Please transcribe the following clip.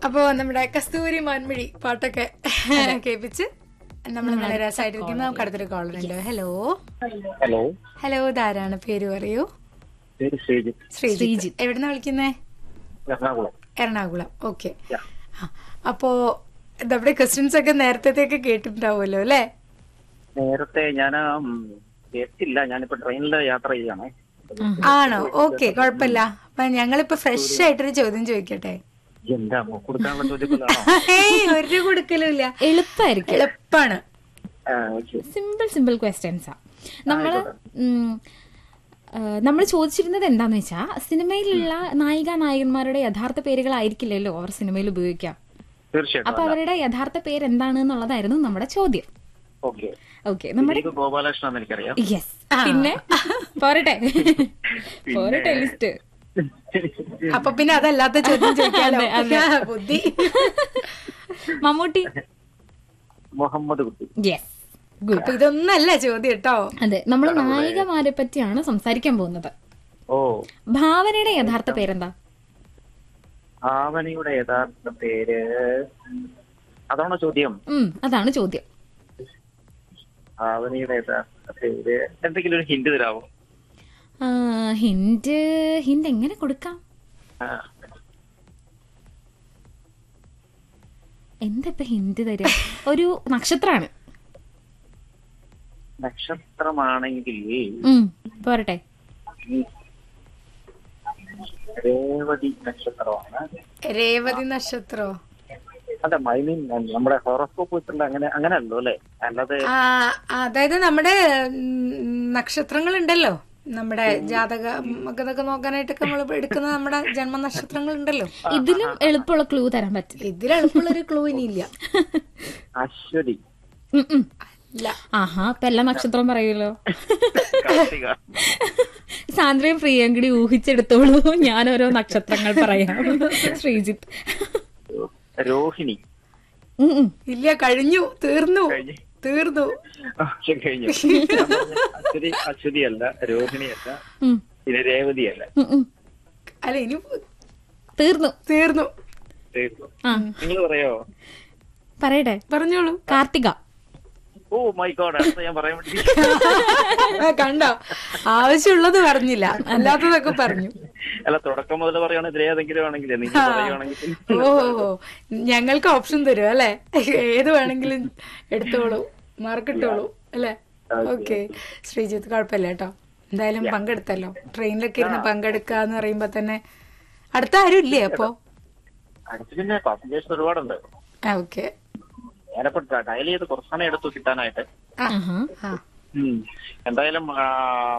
അപ്പോ നമ്മുടെ കസ്തൂരി മാൻമിഴി പാട്ടൊക്കെ കേൾപ്പിച്ച് നമ്മൾ നല്ല രസമായിട്ടിരിക്കുന്ന നമുക്ക് അടുത്തൊരു കോളർ ഉണ്ട് ഹലോ ഹലോ ഹലോ ഇതാരാണ് പേര് പറയൂ പേര് ശ്രീജിത്ത് ശ്രീജിത്ത് എവിടുന്ന വിളിക്കുന്നേ എറണാകുളം എറണാകുളം ഓക്കെ Yeah. അപ്പോ നമ്മുടെ ക്വസ്റ്റ്യൻസ് ഒക്കെ നേരത്തേക്ക് കേട്ടിട്ടുണ്ടാവുമല്ലോ അല്ലേ നേരത്തെ ഞാൻ കേട്ടില്ല ഞാനിപ്പോ ട്രെയിനിൽ യാത്ര ചെയ്യാണ് ആണോ ഓക്കെ കുഴപ്പമില്ല അപ്പൊ ഞങ്ങളിപ്പോ ഫ്രഷ് ആയിട്ടൊരു ചോദ്യം ചോദിക്കട്ടെ എന്താ കൊടുക്കാനുള്ള ചോദ്യത്തിലാണോ ഏയ് ഒരു കൊടുക്കലും ഇല്ല എളുപ്പമായിരിക്കും എളുപ്പാണ് സിമ്പിൾ സിമ്പിൾ ക്വസ്റ്റ്യൻസാ നമ്മള് നമ്മൾ ചോദിച്ചിരുന്നത് എന്താന്ന് വെച്ചാ സിനിമയിലുള്ള നായിക നായകന്മാരുടെ യഥാർത്ഥ പേരുകളായിരിക്കില്ലല്ലോ അവർ സിനിമയിൽ ഉപയോഗിക്കാം തീർച്ചയായിട്ടും അപ്പൊ അവരുടെ യഥാർത്ഥ പേര് എന്താണ് എന്നുള്ളതായിരുന്നു നമ്മുടെ ചോദ്യം ഓക്കെ ഓക്കെ നമ്മുടെ ദിലീപ് ഗോപാലകൃഷ്ണൻ എന്ന് എനിക്കറിയാം യെസ് പിന്നെ പോരട്ടെ പോരട്ടെ ലിസ്റ്റ് അപ്പൊ പിന്നെ അതല്ലാത്ത ചോദ്യം ചോദിക്കാലോ ബുദ്ധി മമ്മൂട്ടി മുഹമ്മദ് കുട്ടി യെസ് ഗുഡ് അപ്പൊ ഇതൊന്നല്ല ചോദ്യം കേട്ടോ അതെ നമ്മൾ നായികമാരെ പറ്റിയാണ് സംസാരിക്കാൻ പോകുന്നത് ഓ ഭാവനയുടെ യഥാർത്ഥ പേരെന്താ ആവണിയുടെ യഥാർത്ഥ പേര് അതാണോ ചോദ്യം ഉം അതാണ് ചോദ്യം ആവണിയുടെ യഥാർത്ഥ പേര് എന്തെങ്കിലും ഒരു ഹിന്റ് തരാമോ ആ, ഹിന്റ് ഹിന്റ് എങ്ങനെ കൊടുക്കാം ആ, എന്താ ഇപ്പൊ ഹിന്റ് തരിക ഒരു നക്ഷത്രാണ് നക്ഷത്രമാണെങ്കിൽ ഉം പോരട്ടെ രേവതി നക്ഷത്രമാണ് രേവതി നക്ഷത്രോ അതെ ഐ മീൻ നമ്മുടെ ഹോറോസ്കോപ്പ് വെച്ചുള്ള അങ്ങനെ അങ്ങനെ അല്ലോ അല്ലെ അല്ലാതെ ആ അതായത് നമ്മുടെ നക്ഷത്രങ്ങൾ ഉണ്ടല്ലോ നമ്മുടെ ജാതക ഇതൊക്കെ നോക്കാനായിട്ടൊക്കെ നമ്മൾ എടുക്കുന്ന നമ്മുടെ ജന്മനക്ഷത്രങ്ങൾ ഉണ്ടല്ലോ ഇതിലും എളുപ്പമുള്ള ക്ലൂ തരാൻ പറ്റും ഇതിൽ എളുപ്പമുള്ളൊരു ക്ലൂ ഇനിയില്ല അശ്വതി ഉം, ഉം. ഇല്ല ആഹാ ഇപ്പൊ എല്ലാ നക്ഷത്രം പറയുമല്ലോ കാർത്തിക സാന്ദ്രയും പ്രിയയും കൂടി ഊഹിച്ചെടുത്തോളൂ ഞാൻ ഓരോ നക്ഷത്രങ്ങൾ പറയാം ശ്രീജിത്ത് രോഹിണി ഉം, ഉം. ഇല്ല കഴിഞ്ഞു തീർന്നു കഴിഞ്ഞു. തീർന്നു പക്ഷെ കഴിഞ്ഞു അശ്വതി അശ്വതി അല്ല രോഹിണി അല്ല ഉം, പിന്നെ രേവതി അല്ല ഉം, ഉം. അല്ല ഇനി തീർന്നു തീർന്നു ആ നിങ്ങൾ പറയോ പറയട്ടെ പറഞ്ഞോളൂ കാർത്തിക ഓ മൈ ഗോഡ് അടുത്ത ഞാൻ പറയാൻ വേണ്ടി ആ, കണ്ടോ ആവശ്യമുള്ളത് പറഞ്ഞില്ല അല്ലാത്തതൊക്കെ പറഞ്ഞു അല്ല തുടക്കം മുതൽ പറയുകയാണെങ്കിൽ ഇതിൽ ഏതെങ്കിലും ആണെങ്കിൽ നിങ്ങൾ പറയുകയാണെങ്കിൽ ഓ ഞങ്ങൾക്ക് ഓപ്ഷൻ തരും അല്ലെ ഏത് വേണമെങ്കിലും എടുത്തോളൂ മാർക്കിട്ടോളൂ അല്ലെ ഓക്കെ ശ്രീജിത്ത് കുഴപ്പമില്ല കേട്ടോ എന്തായാലും പങ്കെടുത്തല്ലോ ട്രെയിനിലൊക്കെ ഇരുന്ന് പങ്കെടുക്കുക എന്ന് പറയുമ്പോ തന്നെ അടുത്ത ആരും ഇല്ലേ അപ്പോ അടുത്ത് പിന്നെ പാസഞ്ചേഴ്സ് ഒരുപാടുണ്ട് ഓക്കെ ഞാനിപ്പോ ഡയൽ ചെയ്ത് കുറച്ച് സമയം എടുത്തു കിട്ടാനായിട്ട് ആ ആഹാ ആ ഉം. എന്തായാലും ആ,